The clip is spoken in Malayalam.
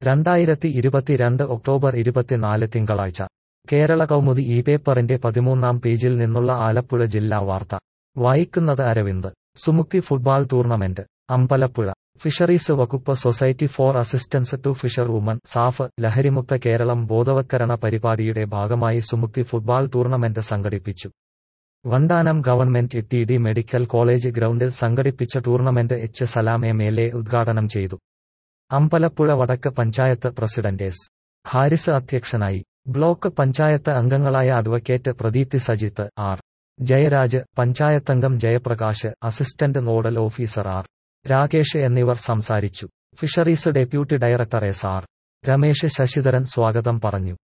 രണ്ടായിരത്തി ഇരുപത്തിരണ്ട് ഒക്ടോബർ ഇരുപത്തിനാല് തിങ്കളാഴ്ച കേരള കൗമുദി ഈ പേപ്പറിന്റെ പതിമൂന്നാം പേജിൽ നിന്നുള്ള ആലപ്പുഴ ജില്ലാ വാർത്ത വായിക്കുന്നത് Aravind Sumukthi football tournament Ambalappuzha fisheries വകുപ്പ് society for assistance to fisher woman SAF ലഹരിമുക്ത കേരളം ബോധവത്കരണ പരിപാടിയുടെ ഭാഗമായി സുമുക്തി ഫുട്ബാൾ ടൂർണമെന്റ് സംഘടിപ്പിച്ചു Vandanam government T D medical college ഗ്രൗണ്ടിൽ സംഘടിപ്പിച്ച tournament H Salam M L A ഉദ്ഘാടനം ചെയ്തു അമ്പലപ്പുഴ വടക്ക് പഞ്ചായത്ത് പ്രസിഡന്റ് എസ് ഹാരിസ് അധ്യക്ഷനായി ബ്ലോക്ക് പഞ്ചായത്ത് അംഗങ്ങളായ അഡ്വക്കേറ്റ് പ്രദീപ്തി സജിത്ത് ആർ ജയരാജ് പഞ്ചായത്തംഗം Jayaprakash assistant nodal officer R Rakesh എന്നിവർ സംസാരിച്ചു fisheries deputy director S R Ramesh Sasidharan സ്വാഗതം പറഞ്ഞു